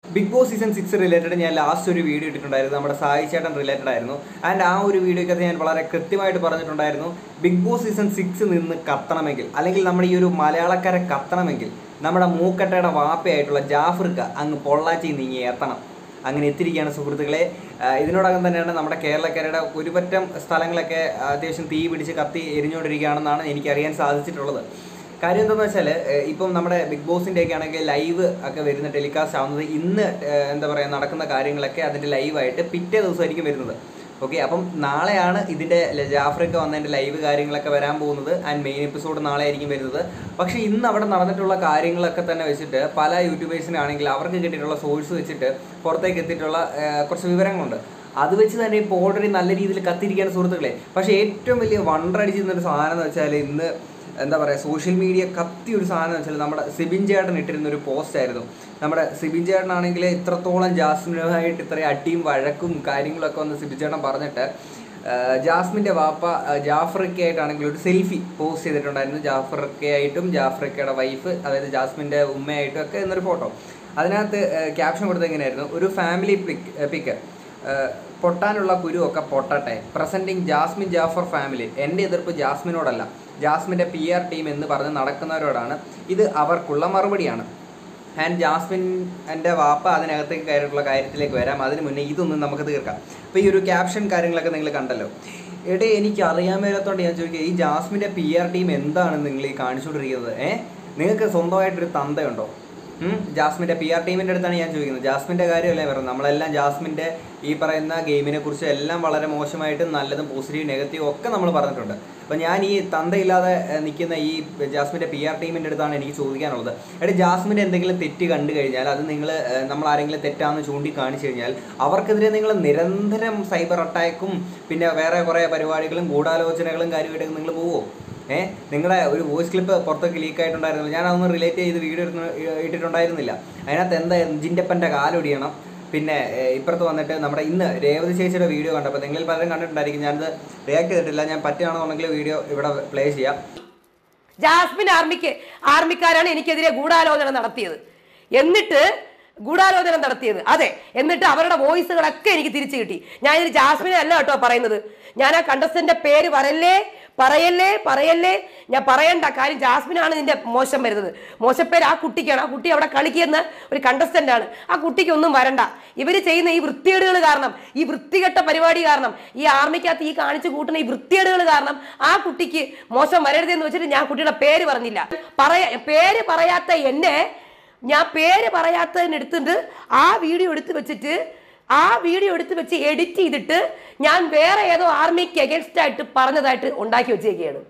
big Boss season six related ഞാൻ last ഒരു video ഇട്ടിട്ടുണ്ടായിരുന്നു നമ്മുടെ സായി ചേട്ടൻ റിലേറ്റഡ് ആയിരുന്നു ആൻഡ് ആ ഒരു വീഡിയോക്കകത്ത് ഞാൻ വളരെ കൃത്യമായിട്ട് പറഞ്ഞിട്ടുണ്ടായിരുന്നു ബിഗ് ബോസ് സീസൺ സിക്സ് നിന്ന് കത്തണമെങ്കിൽ അല്ലെങ്കിൽ നമ്മുടെ ഈ ഒരു മലയാളക്കരെ കത്തണമെങ്കിൽ നമ്മുടെ മൂക്കട്ടയുടെ വാപ്പയായിട്ടുള്ള ജാഫ്രിക്ക അങ്ങ് പൊള്ളാച്ചി നീങ്ങി എത്തണം അങ്ങനെ എത്തിയിരിക്കുകയാണ് സുഹൃത്തുക്കളെ ആ, ഇതിനോടകം തന്നെയാണ് നമ്മുടെ കേരളക്കരയുടെ ഒരുപറ്റം സ്ഥലങ്ങളൊക്കെ അത്യാവശ്യം തീ പിടിച്ച് കത്തി എരിഞ്ഞുകൊണ്ടിരിക്കുകയാണെന്നാണ് എനിക്കറിയാൻ സാധിച്ചിട്ടുള്ളത് കാര്യം എന്താണെന്ന് വെച്ചാൽ ഇപ്പം നമ്മുടെ ബിഗ് ബോസിൻ്റെ ഒക്കെ ആണെങ്കിൽ ലൈവ് ഒക്കെ വരുന്ന ടെലികാസ്റ്റ് ആവുന്നത് ഇന്ന് ഏഹ്, എന്താ പറയുക നടക്കുന്ന കാര്യങ്ങളൊക്കെ അതിൻ്റെ ലൈവായിട്ട് പിറ്റേ ദിവസമായിരിക്കും വരുന്നത് ഓക്കെ അപ്പം നാളെയാണ് ഇതിൻ്റെ ജാഫ്രിക്ക വന്നതിൻ്റെ ലൈവ് കാര്യങ്ങളൊക്കെ വരാൻ പോകുന്നത് ആൻഡ് മെയിൻ എപ്പിസോഡ് നാളെ ആയിരിക്കും വരുന്നത് പക്ഷേ ഇന്ന് അവിടെ നടന്നിട്ടുള്ള കാര്യങ്ങളൊക്കെ തന്നെ വെച്ചിട്ട് പല യൂട്യൂബേഴ്സിനാണെങ്കിൽ അവർക്ക് കിട്ടിയിട്ടുള്ള സോഴ്സ് വെച്ചിട്ട് പുറത്തേക്ക് എത്തിയിട്ടുള്ള ഏഹ്, കുറച്ച് വിവരങ്ങളുണ്ട് അത് വെച്ച് തന്നെ ഇപ്പോൾ ഓൾറെഡി നല്ല രീതിയിൽ കത്തിരിക്കുകയാണ് സുഹൃത്തുക്കളെ പക്ഷേ ഏറ്റവും വലിയ വണ്ടർ അടിച്ചിരുന്നൊരു സാധനം എന്ന് വെച്ചാൽ ഇന്ന് എന്താ പറയുക സോഷ്യൽ മീഡിയ കത്തി ഒരു സാധനം എന്ന് വെച്ചാൽ നമ്മുടെ സിബിൻ ചേട്ടൻ ഇട്ടിരുന്ന ഒരു പോസ്റ്റ് ആയിരുന്നു നമ്മുടെ സിബിൻ ചേട്ടനാണെങ്കിൽ ഇത്രത്തോളം ജാസ്മിനുമായിട്ട് ഇത്രയും അടിയും വഴക്കും കാര്യങ്ങളൊക്കെ വന്ന് സിബിൻ ചേട്ടൻ പറഞ്ഞിട്ട് ആ, ജാസ്മിൻ്റെ വാപ്പ ആ, ജാഫ്രിക്കയായിട്ടാണെങ്കിൽ ഒരു സെൽഫി പോസ്റ്റ് ചെയ്തിട്ടുണ്ടായിരുന്നു ജാഫ്രിക്കയായിട്ടും ജാഫ്രിക്കയുടെ വൈഫ് അതായത് ജാസ്മിൻ്റെ ഉമ്മയായിട്ടും ഒക്കെ എന്നൊരു ഫോട്ടോ അതിനകത്ത് ക്യാപ്ഷൻ കൊടുത്തത് എങ്ങനെയായിരുന്നു ഒരു ഫാമിലി പിക് പിക്ക് പൊട്ടാനുള്ള കുരുവൊക്കെ പൊട്ടട്ടെ പ്രസൻറ്റിങ് ജാസ്മിൻ ജാഫർ ഫാമിലി എൻ്റെ എതിർപ്പ് ജാസ്മിനോടല്ല ജാസ്മിൻ്റെ പി ആർ ടീം എന്ന് പറഞ്ഞ് നടക്കുന്നവരോടാണ് ഇത് അവർക്കുള്ള മറുപടിയാണ് ആൻഡ് ജാസ്മിൻ എൻ്റെ വാപ്പ അതിനകത്തേക്ക് കയറിയിട്ടുള്ള കാര്യത്തിലേക്ക് വരാം അതിന് മുന്നേ ഇതൊന്നും നമുക്ക് തീർക്കാം അപ്പോൾ ഈ ഒരു ക്യാപ്ഷൻ കാര്യങ്ങളൊക്കെ നിങ്ങൾ കണ്ടല്ലോ എടേ എനിക്ക് അറിയാൻ മേലത്തോണ്ട് ഞാൻ ചോദിക്കുക ഈ ജാസ്മിൻ്റെ പി ആർ ടീം എന്താണ് നിങ്ങൾ ഈ കാണിച്ചുകൊണ്ടിരിക്കുന്നത് ഏ നിങ്ങൾക്ക് സ്വന്തമായിട്ടൊരു തന്തയുണ്ടോ ഉം, ജാസ്മിൻ്റെ പി ആർ ടീമിൻ്റെ അടുത്താണ് ഞാൻ ചോദിക്കുന്നത് ജാസ്മിൻ്റെ കാര്യമല്ലേ പറയുന്നത് നമ്മളെല്ലാം ജാസ്മിൻ്റെ ഈ പറയുന്ന ഗെയിമിനെ കുറിച്ച് എല്ലാം വളരെ മോശമായിട്ടും നല്ലതും പോസിറ്റീവ് നെഗറ്റീവ് ഒക്കെ നമ്മൾ പറഞ്ഞിട്ടുണ്ട് അപ്പോൾ ഞാൻ ഈ തന്തയില്ലാതെ ഏഹ്, നിൽക്കുന്ന ഈ ജാസ്മിൻ്റെ പി ആർ ടീമിൻ്റെ അടുത്താണ് എനിക്ക് ചോദിക്കാനുള്ളത് എടാ ജാസ്മിൻ്റെ എന്തെങ്കിലും തെറ്റ് കണ്ടു കഴിഞ്ഞാൽ അത് നിങ്ങൾ നമ്മൾ ആരെങ്കിലും തെറ്റാണെന്ന് ചൂണ്ടിക്കാണിച്ചു കഴിഞ്ഞാൽ അവർക്കെതിരെ നിങ്ങൾ നിരന്തരം സൈബർ അറ്റാക്കും പിന്നെ വേറെ കുറേ പരിപാടികളും ഗൂഢാലോചനകളും കാര്യമായിട്ടൊക്കെ നിങ്ങൾ പോവോ ഏഹ് നിങ്ങളുടെ ഒരു വോയിസ് ക്ലിപ്പ് പുറത്തേക്ക് ലീക്ക് ആയിട്ടുണ്ടായിരുന്നില്ല ഞാൻ അതൊന്ന് റിലേറ്റ് ചെയ്ത് വീഡിയോ ഇട്ടിട്ടുണ്ടായിരുന്നില്ല അതിനകത്ത് എന്താ ജിൻ്റപ്പൻ്റെ കാലൊടിയണം പിന്നെ ഏഹ്, ഇപ്പുറത്ത് വന്നിട്ട് നമ്മുടെ ഇന്ന് രേവതി ചേച്ചിയുടെ വീഡിയോ കണ്ടപ്പോൾ നിങ്ങൾ പലരും കണ്ടിട്ടുണ്ടായിരിക്കും ഞാനത് റിയാക്ട് ചെയ്തിട്ടില്ല ഞാൻ പറ്റുകയാണെന്നുണ്ടെങ്കിൽ വീഡിയോ ഇവിടെ പ്ലേ ചെയ്യാം ജാസ്മിൻ ആർമിക്ക് ആർമിക്കാരാണ് എനിക്കെതിരെ ഗൂഢാലോചന നടത്തിയത് എന്നിട്ട് ഗൂഢാലോചന നടത്തിയത് അതെ എന്നിട്ട് അവരുടെ വോയിസുകളൊക്കെ എനിക്ക് തിരിച്ചു കിട്ടി ഞാൻ ഇതിന് ജാസ്മിനെ അല്ല കേട്ടോ പറയുന്നത് ഞാൻ ആ കണ്ടസ്റ്റന്റെ പേര് പറയല്ലേ പറയല്ലേ പറയല്ലേ ഞാൻ പറയണ്ട കാര്യം ജാസ്മിനാണ് ഇതിന്റെ മോശം വരുന്നത് മോശപ്പേര് ആ കുട്ടിക്കാണ് ആ കുട്ടി അവിടെ കളിക്കുന്ന ഒരു കണ്ടസ്റ്റന്റ് ആണ് ആ കുട്ടിക്ക് ഒന്നും വരണ്ട ഇവര് ചെയ്യുന്ന ഈ വൃത്തികേടുകൾ കാരണം ഈ വൃത്തികെട്ട പരിപാടി കാരണം ഈ ആർമിക്കകത്ത് ഈ കാണിച്ചു കൂട്ടുന്ന ഈ വൃത്തികേടുകൾ കാരണം ആ കുട്ടിക്ക് മോശം വരരുതെന്ന് വെച്ചിട്ട് ഞാൻ കുട്ടിയുടെ പേര് പറഞ്ഞില്ല പറയ പേര് പറയാത്ത എന്നെ ഞാൻ പേര് പറയാത്തതിനെടുത്തിട്ട് ആ വീഡിയോ എടുത്ത് വെച്ചിട്ട് ആ വീഡിയോ എടുത്ത് വെച്ച് എഡിറ്റ് ചെയ്തിട്ട് ഞാൻ വേറെ ഏതോ ആർമിക്ക് അഗേൻസ്റ്റ് ആയിട്ട് പറഞ്ഞതായിട്ട് ഉണ്ടാക്കി വെച്ചേക്കുകയാണ്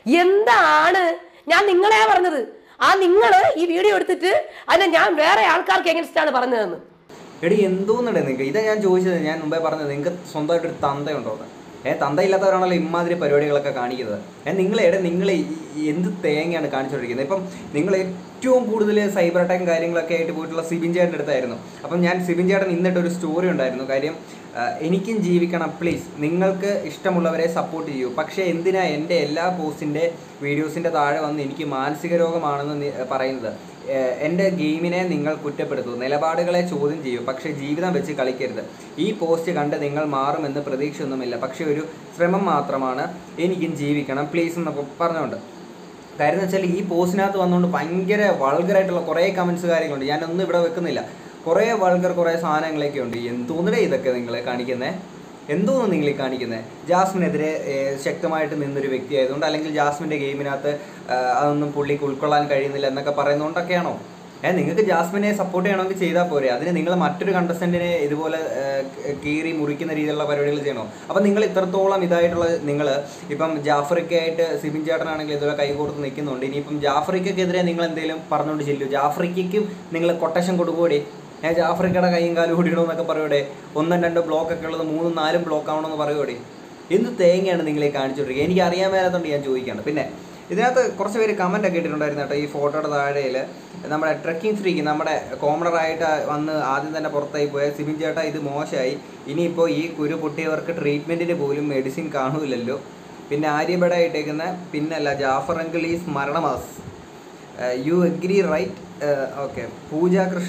എന്താണ് ഞാൻ നിങ്ങളെ പറഞ്ഞത് ആ നിങ്ങൾ ഈ വീഡിയോ എടുത്തിട്ട് അതിനെ ഞാൻ വേറെ ആൾക്കാർക്ക് എഗൻസ്റ്റ് ആണ് പറഞ്ഞതെന്ന് എടി എന്തോന്നുണ്ട് നിങ്ങൾക്ക് ഇതാ ഞാൻ ചോദിച്ചത് ഞാൻ മുമ്പേ പറഞ്ഞത് നിങ്ങൾക്ക് സ്വന്തമായിട്ടൊരു തന്തയുണ്ടോ എന്ന് ഏ തന്തയില്ലാത്തവരാണല്ലോ ഇമാതിരി പരിപാടികളൊക്കെ കാണിക്കുന്നത് ഏ നിങ്ങൾ എടെ നിങ്ങൾ എന്ത് തേങ്ങയാണ് കാണിച്ചുകൊണ്ടിരിക്കുന്നത് ഇപ്പം നിങ്ങൾ ഏറ്റവും കൂടുതൽ സൈബർ അറ്റാക്കും കാര്യങ്ങളൊക്കെ ആയിട്ട് പോയിട്ടുള്ള സിബിൻ ചേട്ടൻ്റെ അടുത്തായിരുന്നു അപ്പം ഞാൻ സിബിൻ ചേട്ടൻ ഇന്നിട്ട് ഒരു സ്റ്റോറി ഉണ്ടായിരുന്നു കാര്യം ആ, എനിക്കും ജീവിക്കണം പ്ലീസ് നിങ്ങൾക്ക് ഇഷ്ടമുള്ളവരെ സപ്പോർട്ട് ചെയ്യൂ പക്ഷേ എന്തിനാ എൻ്റെ എല്ലാ പോസ്റ്റിൻ്റെ വീഡിയോസിൻ്റെ താഴെ വന്ന് എനിക്ക് മാനസിക രോഗമാണെന്ന് നി- പറയുന്നത് ഏഹ് എൻ്റെ ഗെയിമിനെ നിങ്ങൾ കുറ്റപ്പെടുത്തൂ നിലപാടുകളെ ചോദ്യം ചെയ്യൂ പക്ഷേ ജീവിതം വെച്ച് കളിക്കരുത് ഈ പോസ്റ്റ് കണ്ട് നിങ്ങൾ മാറുമെന്ന് പ്രതീക്ഷയൊന്നുമില്ല പക്ഷേ ഒരു ശ്രമം മാത്രമാണ് എനിക്കും ജീവിക്കണം പ്ലീസ് എന്നൊക്കെ പറഞ്ഞുകൊണ്ട് കാര്യം എന്ന് വെച്ചാൽ ഈ പോസ്റ്റിനകത്ത് വന്നുകൊണ്ട് ഭയങ്കര വൾഗറായിട്ടുള്ള കുറേ കമൻസ് കാര്യങ്ങളുണ്ട് ഞാനൊന്നും ഇവിടെ വെക്കുന്നില്ല കുറേ വൾഗർ കുറേ സാധനങ്ങളൊക്കെ ഉണ്ട് എന്തോന്നിടെ ഇതൊക്കെ നിങ്ങൾ കാണിക്കുന്നത് എന്തോന്ന് നിങ്ങൾ ഈ കാണിക്കുന്നത് ജാസ്മിനെതിരെ ഏഹ്, ശക്തമായിട്ട് നിന്നൊരു വ്യക്തി ആയതുകൊണ്ട് അല്ലെങ്കിൽ ജാസ്മിൻ്റെ ഗെയിമിനകത്ത് ആഹ്, അതൊന്നും പുള്ളിക്ക് ഉൾക്കൊള്ളാൻ കഴിയുന്നില്ല എന്നൊക്കെ പറയുന്നതുകൊണ്ടൊക്കെയാണോ ഏഹ് നിങ്ങൾക്ക് ജാസ്മിനെ സപ്പോർട്ട് ചെയ്യണമെങ്കിൽ ചെയ്താൽ പോരെ അതിന് നിങ്ങൾ മറ്റൊരു കണ്ടസ്റ്റന്റിനെ ഇതുപോലെ ഏഹ്, കീറി മുറിക്കുന്ന രീതിയിലുള്ള പരിപാടികൾ ചെയ്യണോ അപ്പം നിങ്ങൾ ഇത്രത്തോളം ഇതായിട്ടുള്ള നിങ്ങൾ ഇപ്പം ജാഫ്രിക്കായിട്ട് സിബിൻ ചേട്ടനാണെങ്കിൽ ഇതുപോലെ കൈകോർത്ത് നിൽക്കുന്നുണ്ട് ഇനിയിപ്പം ജാഫ്രിക്കെതിരെ നിങ്ങൾ എന്തെങ്കിലും പറഞ്ഞുകൊണ്ട് ചെല്ലു ജാഫ്രിക്കും നിങ്ങൾ കൊട്ടേഷൻ കൊടുക്കൂടെ ഞാൻ ജാഫ്രിക്കയുടെ കൈയും കാലും ഓടിയണമെന്നൊക്കെ പറയൂടെ ഒന്നും രണ്ടും ബ്ലോക്ക് ഒക്കെ ഉള്ളത് മൂന്നും നാലും ബ്ലോക്ക് ആവണമെന്ന് പറയൂടെ എന്ത് തേങ്ങയാണ് നിങ്ങളെ കാണിച്ചുകൊണ്ടിരിക്കുക എനിക്ക് അറിയാൻ മേലാത്തോണ്ട് ഞാൻ ചോദിക്കുകയാണ് പിന്നെ ഇതിനകത്ത് കുറച്ച് പേര് കമൻ്റ് ഒക്കെ ഇട്ടിട്ടുണ്ടായിരുന്നു കേട്ടോ ഈ ഫോട്ടോയുടെ താഴെയിൽ നമ്മുടെ ട്രക്കിംഗ് ഫ്രീക്ക് നമ്മുടെ കോമണറായിട്ട് വന്ന് ആദ്യം തന്നെ പുറത്തായി പോയ സിബിൻ ചേട്ടാ ഇത് മോശമായി ഇനിയിപ്പോൾ ഈ കുരു പൊട്ടിയവർക്ക് ട്രീറ്റ്മെൻറ്റിന് പോലും മെഡിസിൻ കാണൂലല്ലോ പിന്നെ ആര്യബട ഇട്ടേക്കുന്ന പിന്നല്ല ജാഫർ അങ്കിൾ ഈസ് മരണമാസ് you agree right okay Pooja Krishna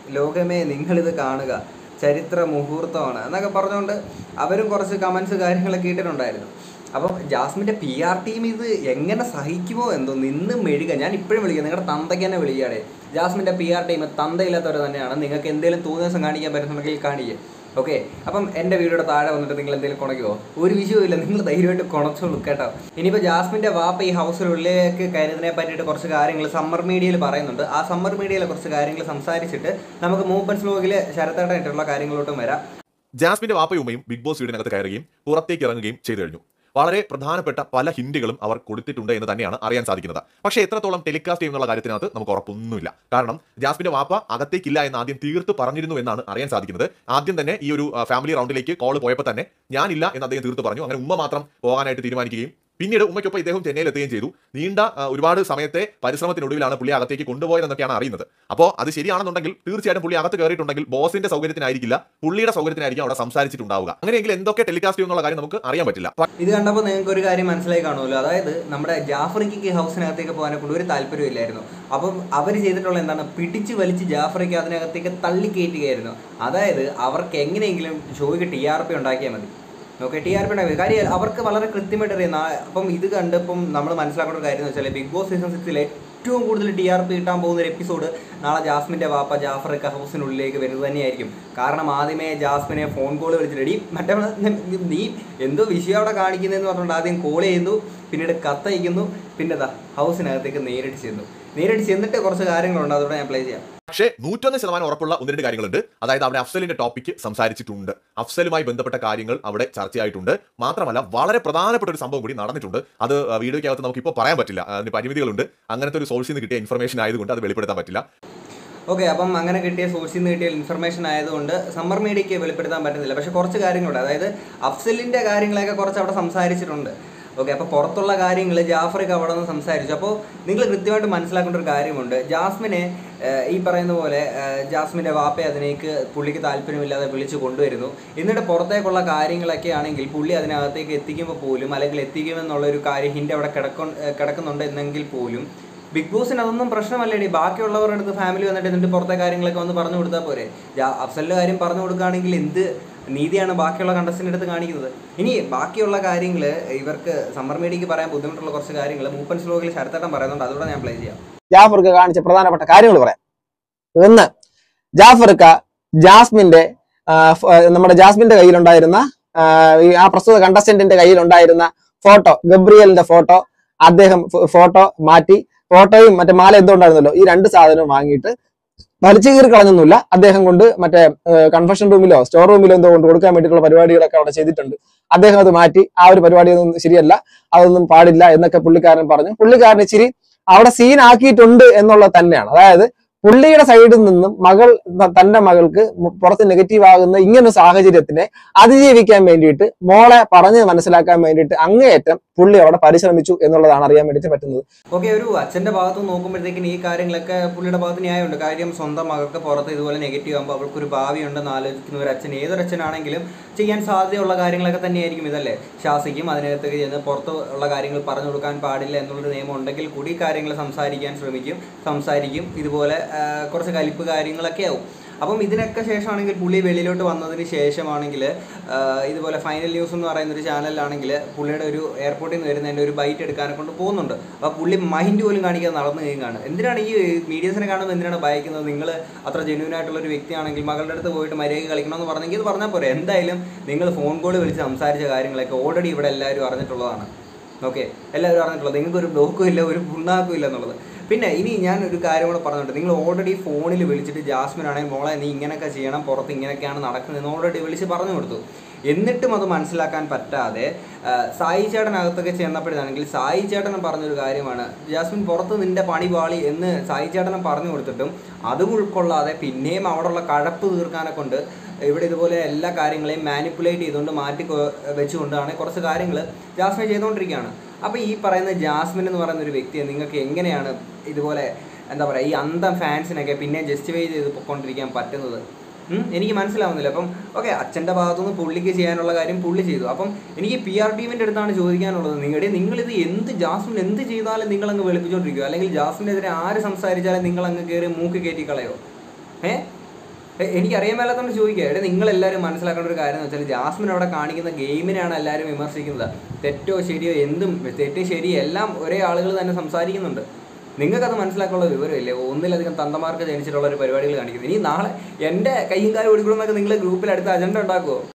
ലോകമേ നിങ്ങളിത് കാണുക ചരിത്ര മുഹൂർത്തമാണ് എന്നൊക്കെ പറഞ്ഞുകൊണ്ട് അവരും കുറച്ച് കമൻസ് കാര്യങ്ങളൊക്കെ ഇട്ടിട്ടുണ്ടായിരുന്നു അപ്പം ജാസ്മിൻ്റെ പി ആർ ടീം ഇത് എങ്ങനെ സഹിക്കുമോ എന്തോ നിന്ന് മെഴുക ഞാൻ ഇപ്പോഴും വിളിക്കുക നിങ്ങളുടെ തന്തയ്ക്ക് തന്നെ വിളിക്കുകയാണ് ജാസ്മിൻ്റെ പി ആർ ടീം തന്തയില്ലാത്തവർ തന്നെയാണ് നിങ്ങൾക്ക് എന്തെങ്കിലും തോന്നിയ ദിവസം കാണിക്കാൻ പറ്റുന്നുണ്ടെങ്കിൽ കാണിക്കുക ഓക്കെ അപ്പം എൻ്റെ വീഡിയോയുടെ താഴെ വന്നിട്ട് നിങ്ങൾ എന്തെങ്കിലും കുണയ്ക്കുമോ ഒരു വിഷയമില്ല നിങ്ങൾ ധൈര്യമായിട്ട് കുണച്ചോളൂ കേട്ടോ ഇനിയിപ്പോൾ ജാസ്മിൻ്റെ വാപ്പ ഈ ഹൗസിനുള്ളിലേക്ക് കയറുന്നതിനെ പറ്റിയിട്ട് കുറച്ച് കാര്യങ്ങൾ സമ്മർ മീഡിയയിൽ പറയുന്നുണ്ട് ആ സമ്മർ മീഡിയയിലെ കുറച്ച് കാര്യങ്ങൾ സംസാരിച്ചിട്ട് നമുക്ക് മൂപ്പൻസ് വ്ലോഗിൽ ശരത്തേട്ടായിട്ടുള്ള കാര്യങ്ങളോട്ടും വരാം ജാസ്മിന്റെ വാപ്പയും ഉമ്മയും ബിഗ് ബോസ് വീടിനകത്ത് കയറുകയും പുറത്തേക്ക് ഇറങ്ങുകയും ചെയ്തു കഴിഞ്ഞു വളരെ പ്രധാനപ്പെട്ട പല ഹിന്റുകളും അവർ കൊടുത്തിട്ടുണ്ട് എന്ന് തന്നെയാണ് അറിയാൻ സാധിക്കുന്നത് പക്ഷേ എത്രത്തോളം ടെലികാസ്റ്റ് ചെയ്യുന്നുള്ള കാര്യത്തിനകത്ത് നമുക്ക് ഉറപ്പൊന്നുമില്ല കാരണം ജാസ്മിന്റെ വാപ്പ അകത്തേക്കില്ല എന്ന് ആദ്യം തീർത്ത് പറഞ്ഞിരുന്നു എന്നാണ് അറിയാൻ സാധിക്കുന്നത് ആദ്യം തന്നെ ഈ ഒരു ആ, ഫാമിലി റൗണ്ടിലേക്ക് കോൾ പോയപ്പോൾ തന്നെ ഞാനില്ല എന്ന് അദ്ദേഹം തീർത്ത് പറഞ്ഞു അങ്ങനെ ഉമ്മ മാത്രം പോകാനായിട്ട് തീരുമാനിക്കുകയും പിന്നീട് ഉമ്മയ്ക്കൊപ്പം ഇദ്ദേഹം ചെന്നൈയിൽ എത്തുകയും ചെയ്തു നീണ്ട ആ, ഒരുപാട് സമയത്തെ പരിശ്രമത്തിനൊടുവിലാണ് പുള്ളി അകത്തേക്ക് കൊണ്ടുപോയതെന്നൊക്കെയാണ് അറിയുന്നത് അപ്പോൾ അത് ശരിയാണെന്നുണ്ടെങ്കിൽ തീർച്ചയായിട്ടും പുള്ളി അകത്ത് കയറിയിട്ടുണ്ടെങ്കിൽ ബോസിന്റെ സൗകര്യത്തിനായിരിക്കില്ല പുള്ളിയുടെ സൗകര്യത്തിനായിരിക്കും അവിടെ സംസാരിച്ചിട്ടുണ്ടാവുക അങ്ങനെയെങ്കിൽ എന്തൊക്കെ ടെലികാസ്റ്റ് ചെയ്യുന്നുള്ള കാര്യം നമുക്ക് അറിയാൻ പറ്റില്ല ഇത് കണ്ടപ്പോൾ നിങ്ങൾക്ക് ഒരു കാര്യം മനസ്സിലായി കാണുമല്ലോ അതായത് നമ്മുടെ ജാഫറിക്ക് ഹൗസിനകത്തേക്ക് പോകാനെ കൊണ്ട് ഒരു താല്പര്യമില്ലായിരുന്നു അപ്പം അവർ ചെയ്തിട്ടുള്ള എന്താണ് പിടിച്ച് വലിച്ച് ജാഫറിക്ക് അതിനകത്തേക്ക് തള്ളി കയറ്റുകയായിരുന്നു അതായത് അവർക്ക് എങ്ങനെയെങ്കിലും ഷോയ്ക്ക് ടി ആർ പി ഉണ്ടാക്കിയാൽ മതി ഓക്കെ ടി ആർ പി ഉണ്ടാക്കി കാര്യം അവർക്ക് വളരെ കൃത്യമായിട്ട് അറിയാം നാ- അപ്പം ഇത് കണ്ടിപ്പം നമ്മൾ മനസ്സിലാക്കേണ്ട ഒരു കാര്യം എന്ന് വെച്ചാൽ ബിഗ് ബോസ് സീസൺ സിക്സിൽ ഏറ്റവും കൂടുതൽ ടി ആർ പി കിട്ടാൻ പോകുന്ന ഒരു എപ്പിസോഡ് നാളെ ജാസ്മിൻ്റെ വാപ്പ ജാഫറൊക്കെ ഹൗസിനുള്ളിലേക്ക് വരുന്നത് തന്നെയായിരിക്കും കാരണം ആദ്യമേ ജാസ്മിനെ ഫോൺ കോൾ വിളിച്ചിട്ട് "എടീ, മറ്റേ നീ എന്തോ വിഷയം അവിടെ കാണിക്കുന്നതെന്ന് പറഞ്ഞുകൊണ്ട് ആദ്യം കോൾ ചെയ്യുന്നു പിന്നീട് കത്തയക്കുന്നു പിന്നെ ദാ ഹൗസിനകത്തേക്ക് നേരിട്ട് ചെന്നു നേരിട്ട് ചെന്നിട്ട് കുറച്ച് കാര്യങ്ങളുണ്ട് അതോടെ ഞാൻ പ്ലേ ചെയ്യാം പക്ഷേ നൂറ്റൊന്ന് ശതമാനം ഉറപ്പുള്ള ഒന്ന് രണ്ട് കാര്യങ്ങളുണ്ട് അതായത് അവിടെ അഫ്സലിന്റെ ടോപ്പിക്ക് സംസാരിച്ചിട്ടുണ്ട് അഫ്സലുമായി ബന്ധപ്പെട്ട കാര്യങ്ങൾ അവിടെ ചർച്ചയായിട്ടുണ്ട് മാത്രമല്ല വളരെ പ്രധാനപ്പെട്ട ഒരു സംഭവം കൂടി നടന്നിട്ടുണ്ട് അത് ആ, വീഡിയോയ്ക്കകത്ത് നമുക്ക് ഇപ്പോൾ പറയാൻ പറ്റില്ല അതിന് പരിമിതികളുണ്ട് അങ്ങനത്തെ ഒരു സോഴ്സിൽ നിന്ന് കിട്ടിയ ഇൻഫർമേഷൻ ആയതുകൊണ്ട് അത് വെളിപ്പെടുത്താൻ പറ്റില്ല ഓക്കെ അപ്പം അങ്ങനെ കിട്ടിയ സോഴ്സിൽ നിന്ന് കിട്ടിയ ഇൻഫർമേഷൻ ആയതുകൊണ്ട് സമ്മർ മീഡിയയ്ക്ക് വെളിപ്പെടുത്താൻ പറ്റുന്നില്ല പക്ഷെ കുറച്ച് കാര്യങ്ങളുണ്ട് അതായത് അഫ്സലിൻ്റെ കാര്യങ്ങളൊക്കെ കുറച്ച് അവിടെ സംസാരിച്ചിട്ടുണ്ട് ഓക്കെ അപ്പോൾ പുറത്തുള്ള കാര്യങ്ങൾ ജാഫർക്ക് അവിടെ നിന്ന് സംസാരിച്ചു അപ്പോൾ നിങ്ങൾ കൃത്യമായിട്ട് മനസ്സിലാക്കേണ്ട ഒരു കാര്യമുണ്ട് ജാസ്മിനെ ഏഹ്, ഈ പറയുന്ന പോലെ ഏഹ്, ജാസ്മിൻ്റെ വാപ്പയെ അതിനേക്ക് പുള്ളിക്ക് താല്പര്യമില്ലാതെ വിളിച്ച് കൊണ്ടുവരുന്നു എന്നിട്ട് പുറത്തേക്കുള്ള കാര്യങ്ങളൊക്കെ ആണെങ്കിൽ പുള്ളി അതിനകത്തേക്ക് എത്തിക്കുമ്പോൾ പോലും അല്ലെങ്കിൽ എത്തിക്കുമെന്നുള്ള ഒരു കാര്യം ഹിൻ്റെ അവിടെ കിടക്കൊ ഏഹ്, കിടക്കുന്നുണ്ട് എന്നെങ്കിൽ പോലും ബിഗ് ബോസിന് അതൊന്നും പ്രശ്നമല്ലേടി ബാക്കിയുള്ളവരുടെ അടുത്ത് ഫാമിലി വന്നിട്ട് എന്നിട്ട് പുറത്തെ കാര്യങ്ങളൊക്കെ വന്ന് പറഞ്ഞു കൊടുത്താൽ പോരെ ജാ- അഫ്സലിന്റെ കാര്യം പറഞ്ഞു കൊടുക്കുകയാണെങ്കിൽ എന്ത് നീതിയാണ് ബാക്കിയുള്ള കണ്ടസ്റ്റിൻ്റെ അടുത്ത് കാണിക്കുന്നത് ഇനി ബാക്കിയുള്ള കാര്യങ്ങൾ ഇവർക്ക് സമ്മർ മീഡിയക്ക് പറയാൻ ബുദ്ധിമുട്ടുള്ള കുറച്ച് കാര്യങ്ങൾ മൂപ്പൻ സ്ലോഗിൽ ശരത്തേട്ടൻ പറയുന്നുണ്ട് അതുകൂടെ ഞാൻ പ്ലേ ചെയ്യാം ജാഫർക്ക് കാണിച്ച പ്രധാനപ്പെട്ട കാര്യങ്ങൾ പറയാം ഒന്ന് ജാഫർക്ക ജാസ്മിന്റെ ആ, ഫ- നമ്മുടെ ജാസ്മിന്റെ കയ്യിലുണ്ടായിരുന്ന ആ, ഈ ആ പ്രസ്തുത കണ്ടസ്റ്റന്റിന്റെ കയ്യിലുണ്ടായിരുന്ന ഫോട്ടോ ഗബ്രിയലിന്റെ ഫോട്ടോ അദ്ദേഹം ഫ- ഫോട്ടോ മാറ്റി ഫോട്ടോയും മറ്റേ മാല എന്തോ ഉണ്ടായിരുന്നല്ലോ ഈ രണ്ട് സാധനവും വാങ്ങിയിട്ട് വലിച്ചു കീറി കളഞ്ഞൊന്നുമില്ല അദ്ദേഹം കൊണ്ട് മറ്റേ കൺഫെഷൻ റൂമിലോ സ്റ്റോർ റൂമിലോ എന്തോ കൊണ്ട് കൊടുക്കാൻ വേണ്ടിയിട്ടുള്ള പരിപാടികളൊക്കെ അവിടെ ചെയ്തിട്ടുണ്ട് അദ്ദേഹം അത് മാറ്റി ആ ഒരു പരിപാടിയൊന്നും ശരിയല്ല അതൊന്നും പാടില്ല എന്നൊക്കെ പുള്ളിക്കാരൻ പറഞ്ഞു പുള്ളിക്കാരൻ ഇച്ചിരി അവിടെ സീൻ ആക്കിയിട്ടുണ്ട് എന്നുള്ളത് തന്നെയാണ് അതായത് പുള്ളിയുടെ സൈഡിൽ നിന്നും മകൾ ത- തന്റെ മകൾക്ക് മു- പുറത്ത് നെഗറ്റീവ് ആകുന്ന ഇങ്ങനൊരു സാഹചര്യത്തിനെ അതിജീവിക്കാൻ വേണ്ടിയിട്ട് മോളെ പറഞ്ഞ് മനസ്സിലാക്കാൻ വേണ്ടിയിട്ട് അങ്ങേയറ്റം പുള്ളി അവിടെ പരിശ്രമിച്ചു എന്നുള്ളതാണ് അറിയാൻ വേണ്ടിയിട്ട് പറ്റുന്നത് ഓക്കെ ഒരു അച്ഛന്റെ ഭാഗത്ത് നിന്ന് നോക്കുമ്പോഴത്തേക്കിന് ഈ കാര്യങ്ങളൊക്കെ പുള്ളിയുടെ ഭാഗത്ത് ന്യായമുണ്ട് കാര്യം സ്വന്തം മകൾക്ക് പുറത്ത് ഇതുപോലെ നെഗറ്റീവ് ആകുമ്പോൾ അവൾക്കൊരു ഭാവി ഉണ്ടെന്ന് ആലോചിക്കുന്ന ഒരു അച്ഛൻ ഏതൊരു അച്ഛനാണെങ്കിലും ചെയ്യാൻ സാധ്യതയുള്ള കാര്യങ്ങളൊക്കെ തന്നെയായിരിക്കും ഇതല്ലേ ശാസിക്കും അതിനകത്തേക്ക് ചെന്ന് പുറത്ത് ഉള്ള കാര്യങ്ങൾ പറഞ്ഞു കൊടുക്കാൻ പാടില്ല എന്നുള്ളൊരു നിയമം ഉണ്ടെങ്കിൽ കൂടി കാര്യങ്ങൾ സംസാരിക്കാൻ ശ്രമിക്കും സംസാരിക്കും ഇതുപോലെ ആ, കുറച്ച് കലിപ്പ് കാര്യങ്ങളൊക്കെ ആവും അപ്പം ഇതിനൊക്കെ ശേഷമാണെങ്കിൽ പുള്ളി വെളിയിലോട്ട് വന്നതിന് ശേഷമാണെങ്കിൽ ഇതുപോലെ ഫൈനൽ ന്യൂസ് എന്ന് പറയുന്ന ഒരു ചാനലിലാണെങ്കിൽ പുള്ളിയുടെ ഒരു എയർപോർട്ടിൽ നിന്ന് വരുന്നതിൻ്റെ ഒരു ബൈറ്റ് എടുക്കാനെ കൊണ്ട് പോകുന്നുണ്ട് അപ്പോൾ പുള്ളി മൈൻഡ് പോലും കാണിക്കാതെ നടന്നു കഴിയുകയാണ് എന്തിനാണ് ഈ മീഡിയസിനെ കാണുമ്പോൾ എന്തിനാണ് ഭയക്കുന്നത് നിങ്ങൾ അത്ര ജെന്യൂൻ ആയിട്ടുള്ള ഒരു വ്യക്തിയാണെങ്കിൽ മകളുടെ അടുത്ത് പോയിട്ട് മര്യാദ കളിക്കണമെന്ന് പറഞ്ഞെങ്കിൽ ഇത് പറഞ്ഞാൽ പോരെ എന്തായാലും നിങ്ങൾ ഫോൺ കോൾ വിളിച്ച് സംസാരിച്ച കാര്യങ്ങളൊക്കെ ഓൾറെഡി ഇവിടെ എല്ലാവരും അറിഞ്ഞിട്ടുള്ളതാണ് ഓക്കെ എല്ലാവരും അറിഞ്ഞിട്ടുള്ളത് നിങ്ങൾക്ക് ഒരു ബ്ലോക്കും ഇല്ല ഒരു പുണ്ണാക്കും ഇല്ല എന്നുള്ളത് പിന്നെ ഇനി ഞാൻ ഒരു കാര്യം കൂടെ പറഞ്ഞിട്ട് നിങ്ങൾ ഓൾറെഡി ഫോണിൽ വിളിച്ചിട്ട് ജാസ്മിൻ ആണെങ്കിൽ മോളെ നീ ഇങ്ങനെയൊക്കെ ചെയ്യണം പുറത്ത് ഇങ്ങനെയൊക്കെയാണ് നടക്കുന്നതെന്ന് ഓൾറെഡി വിളിച്ച് പറഞ്ഞു കൊടുത്തു എന്നിട്ടും അത് മനസ്സിലാക്കാൻ പറ്റാതെ ആ, സായി ചേട്ടനകത്തൊക്കെ ചെന്നപ്പോഴാണെങ്കിൽ സായി ചേട്ടൻ പറഞ്ഞൊരു കാര്യമാണ് ജാസ്മിൻ പുറത്ത് നിന്റെ പണി പാളി എന്ന് സായി ചേട്ടനെ പറഞ്ഞു കൊടുത്തിട്ടും അതും ഉൾക്കൊള്ളാതെ പിന്നെയും അവിടെയുള്ള കഴപ്പ് തീർക്കാനെ കൊണ്ട് ഇവിടെ ഇതുപോലെ എല്ലാ കാര്യങ്ങളെയും മാനിപ്പുലേറ്റ് ചെയ്തുകൊണ്ട് മാറ്റി കൊ- വെച്ചുകൊണ്ടാണ് കുറച്ച് കാര്യങ്ങൾ ജാസ്മിൻ ചെയ്തുകൊണ്ടിരിക്കുകയാണ് അപ്പോൾ ഈ പറയുന്ന ജാസ്മിൻ എന്ന് പറയുന്ന ഒരു വ്യക്തിയെ നിങ്ങൾക്ക് എങ്ങനെയാണ് ഇതുപോലെ എന്താ പറയുക ഈ അന്തം ഫാൻസിനൊക്കെ പിന്നെ ജസ്റ്റിഫൈ ചെയ്ത് പൊയ്ക്കൊണ്ടിരിക്കാൻ പറ്റുന്നത് ഉം, എനിക്ക് മനസ്സിലാവുന്നില്ല അപ്പം ഓക്കെ അച്ഛൻ്റെ ഭാഗത്തുനിന്ന് പുള്ളിക്ക് ചെയ്യാനുള്ള കാര്യം പുള്ളി ചെയ്തു അപ്പം എനിക്ക് പി ആർ ടീമിൻ്റെ അടുത്താണ് ചോദിക്കാനുള്ളത് നിങ്ങളുടെ നിങ്ങളിത് എന്ത് ജാസ്മിൻ എന്ത് ചെയ്താലും നിങ്ങൾ അങ്ങ് വെളുപ്പിച്ചോണ്ടിരിക്കുക അല്ലെങ്കിൽ ജാസ്മിനെതിരെ ആര് സംസാരിച്ചാലും നിങ്ങൾ അങ്ങ് കയറി മൂക്ക് കയറ്റി കളയോ ഏ എ- എനിക്കറിയാൻ മേലാത്തോണ്ട് ചോദിക്കുക എവിടെ നിങ്ങൾ എല്ലാവരും മനസ്സിലാക്കേണ്ട ഒരു കാര്യം എന്ന് വെച്ചാൽ ജാസ്മിൻ അവിടെ കാണിക്കുന്ന ഗെയിമിനാണ് എല്ലാവരും വിമർശിക്കുന്നത് തെറ്റോ ശരിയോ എന്തും തെറ്റും ശരിയോ എല്ലാം ഒരേ ആളുകൾ തന്നെ സംസാരിക്കുന്നുണ്ട് നിങ്ങൾക്കത് മനസ്സിലാക്കാനുള്ള വിവരമില്ലേ ഒന്നിലധികം തന്തമാർക്ക് ജനിച്ചിട്ടുള്ള ഒരു പരിപാടികൾ കാണിക്കുന്നത് ഇനി നാളെ എൻ്റെ കയ്യും കാലും ഓടിക്കണമെന്നൊക്കെ നിങ്ങൾ ഗ്രൂപ്പിൽ അടുത്ത അജണ്ട ഉണ്ടാക്കുമോ